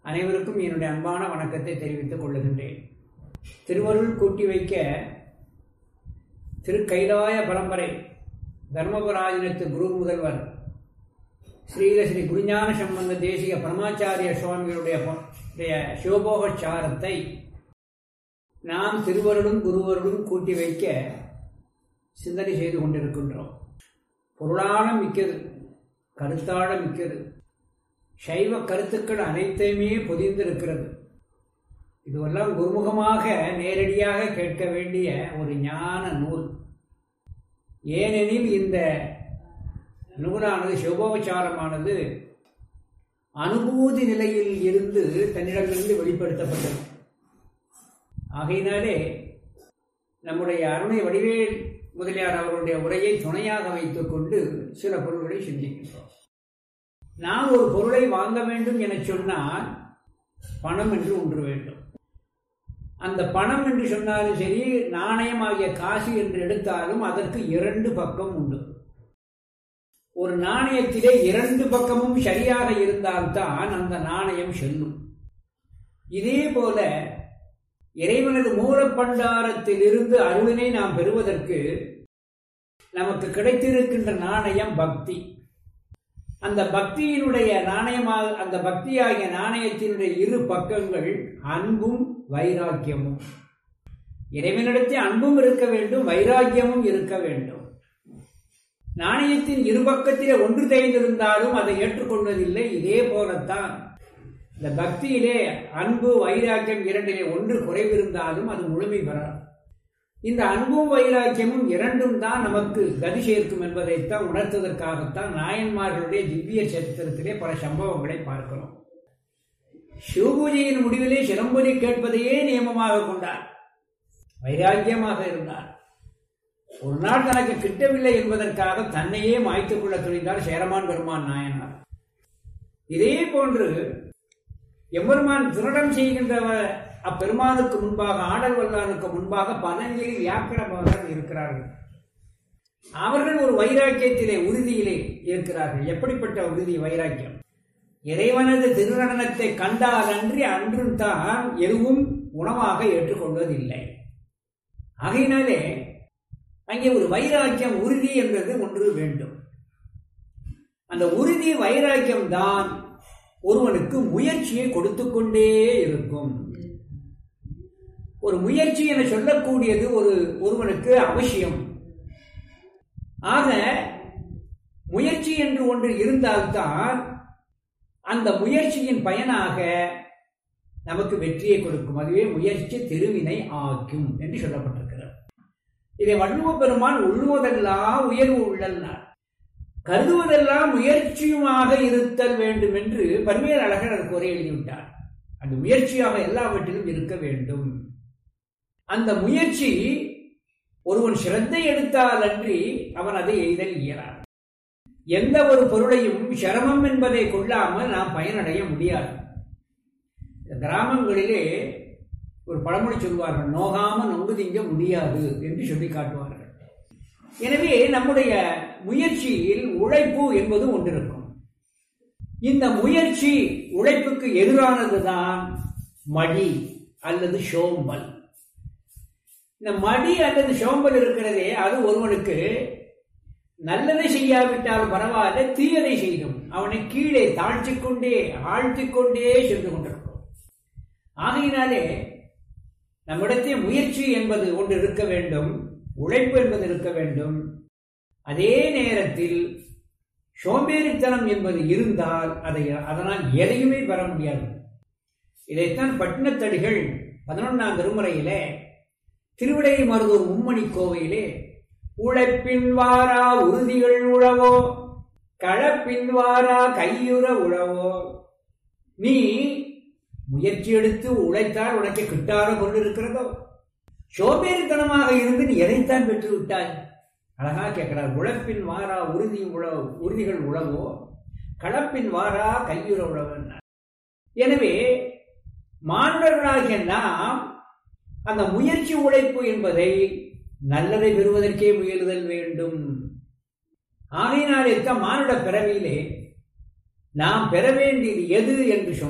அனைவருக்கும் என்னுடைய அன்பான வணக்கத்தை தெரிவித்துக் கொள்ளுகின்றேன் திருவருள் கூட்டி வைக்க திருக்கைலாய பரம்பரை தர்மபுராஜனத்து குரு முதல்வர் ஸ்ரீல ஸ்ரீ குருஞான சம்பந்த தேசிய பரமாச்சாரிய சுவாமிகளுடைய ப- உடைய சிவபோகச்சாரத்தை நாம் திருவருளும் குருவருளும் கூட்டி வைக்க சிந்தனை செய்து கொண்டிருக்கின்றோம் பொருளான மிக்கது கருத்தாழ மிக்கது சைவ கருத்துக்கள் அனைத்தையுமே பொதிந்திருக்கிறது இதுவெல்லாம் குருமுகமாக நேரடியாக கேட்க வேண்டிய ஒரு ஞான நூல் ஏனெனில் இந்த நூலானது சிவபோபச்சாரமானது அனுபூதி நிலையில் இருந்து தன்னிடமிருந்து வெளிப்படுத்தப்பட்டது ஆகையினாலே நம்முடைய அருணை வடிவேல் முதலியார் அவர்களுடைய உரையை துணையாக வைத்துக் கொண்டு சில பொருள்களை சிந்திக்கின்றோம் நாம் ஒரு பொருளை வாங்க வேண்டும் என சொன்னால் பணம் என்று ஒன்று வேண்டும் அந்த பணம் என்று சொன்னாலும் சரி நாணயமாகிய காசு என்று எடுத்தாலும் அதற்கு இரண்டு பக்கம் உண்டு ஒரு நாணயத்திலே இரண்டு பக்கமும் சரியாக இருந்தால்தான் அந்த நாணயம் செல்லும் இதே போல இறைவனது மூலப்பண்டாரத்திலிருந்து அருளினை நாம் பெறுவதற்கு நமக்கு கிடைத்திருக்கின்ற நாணயம் பக்தி அந்த பக்தியினுடைய நாணயமாக அந்த பக்தியாகிய நாணயத்தினுடைய இரு பக்கங்கள் அன்பும் வைராக்கியமும் இறைவனிடத்தில் அன்பும் இருக்க வேண்டும் வைராக்கியமும் இருக்க வேண்டும் நாணயத்தின் இரு பக்கத்திலே ஒன்று தேய்ந்திருந்தாலும் அதை ஏற்றுக்கொள்வதில்லை இதே போலத்தான் இந்த பக்தியிலே அன்பு வைராக்கியம் இரண்டிலே ஒன்று குறைவிருந்தாலும் அது முழுமை பெறாது இந்த அன்பும் வைராக்கியமும் இரண்டும் தான் நமக்கு கதி சேர்க்கும் என்பதைத்தான் உணர்த்துவதற்காகத்தான் நாயன்மார்களுடைய திவ்ய சரித்திரத்திலே பல சம்பவங்களை பார்க்கிறோம் சிவபூஜையின் முடிவிலே சிலம்பொலி கேட்பதையே நியமமாக கொண்டார் வைராக்கியமாக இருந்தார் ஒரு நாள் தனக்கு கிட்டவில்லை என்பதற்காக தன்னையே மாய்த்துக் கொள்ள துணிந்தார் சேரமான் பெருமான் நாயனார் இதே போன்று எம்பெருமான் திருடம் செய்கின்ற அப்பெருமானுக்கு முன்பாக ஆடல் வல்லானுக்கு முன்பாக பதஞ்சலி வியாக்கரமாக இருக்கிறார்கள் அவர்கள் ஒரு வைராக்கியத்திலே உறுதியிலே இருக்கிறார்கள் எப்படிப்பட்ட உறுதி வைராக்கியம் இறைவனது திருநடனத்தை கண்டால் அன்றி அன்றும் தான் எதுவும் உணவாக ஏற்றுக்கொள்வதில்லை ஆகையினாலே அங்கே ஒரு வைராக்கியம் உறுதி என்பது ஒன்று வேண்டும் அந்த உறுதி வைராக்கியம் தான் ஒருவனுக்கு முயற்சியை கொடுத்து கொண்டே இருக்கும் ஒரு முயற்சி என சொல்லக்கூடியது ஒரு ஒருவனுக்கு அவசியம் ஆக முயற்சி என்று ஒன்று இருந்தால்தான் அந்த முயற்சியின் பயனாக நமக்கு வெற்றியை கொடுக்கும் அதுவே முயற்சி திருவினை ஆக்கும் என்று சொல்லப்பட்டிருக்கிறது இதை வள்ளுவ பெருமான் உள்ளுவதெல்லாம் உயர்வு உள்ளல்னார் கருதுவதெல்லாம் முயற்சியுமாக இருத்தல் வேண்டும் என்று பன்மையர் அழகர் அதற்கு உரை எழுதிவிட்டார் அந்த முயற்சியாக எல்லாவற்றிலும் இருக்க வேண்டும் அந்த முயற்சி ஒருவன் சிரத்தை எடுத்தால் அன்றி அவன் அதை எய்தல் இயலார் எந்த ஒரு பொருளையும் சிரமம் என்பதை கொள்ளாமல் நாம் பயனடைய முடியாது கிராமங்களிலே ஒரு பழமொழி சொல்வார்கள் நோகாம நொங்கு திங்க முடியாது என்று சொல்லி காட்டுவார்கள் எனவே நம்முடைய முயற்சியில் உழைப்பு என்பது ஒன்றிருக்கும் இந்த முயற்சி உழைப்புக்கு எதிரானதுதான் மடி அல்லது சோம்பல் இந்த மடி அல்லது சோம்பல் இருக்கிறதே அது ஒருவனுக்கு நல்லதை செய்யாவிட்டால் பரவாயில்ல தீயதை செய்யும் அவனை கீழே தாழ்த்திக் கொண்டே ஆழ்த்திக் கொண்டே சென்று கொண்டிருக்கும் ஆகையினாலே நம்மிடத்தில் முயற்சி என்பது ஒன்று இருக்க வேண்டும் உழைப்பு என்பது இருக்க வேண்டும் அதே நேரத்தில் சோம்பேறித்தனம் என்பது இருந்தால் அதை அதனால் எதையுமே பெற முடியாது இதைத்தான் பட்டினத்தடிகள் பதினொன்றாம் திருமுறையிலே திருவிடை மருதூர் மும்மணி கோவையிலே உழைப்பின் வாரா உறுதிகள் உழவோ களப்பின் வாரா கையுற உழவோ நீ முயற்சி எடுத்து உழைத்தால் உனக்கு கிட்டார கொண்டு இருக்கிறதோ சோம்பேறித்தனமாக இருந்து நீ எதைத்தான் பெற்று விட்டாய் அழகா கேட்கிறார் உழைப்பின் வாரா உறுதி உழவு உறுதிகள் உழவோ களப்பின் வாரா கையுற உழவன் எனவே மாணவர்களாகிய நாம் அந்த முயற்சி உழைப்பு என்பதை நல்லதை பெறுவதற்கே முயலுதல் வேண்டும் ஆகையினாலே தான் மானுட பிறவியிலே நாம் பெற வேண்டியது எது என்று சொன்னால்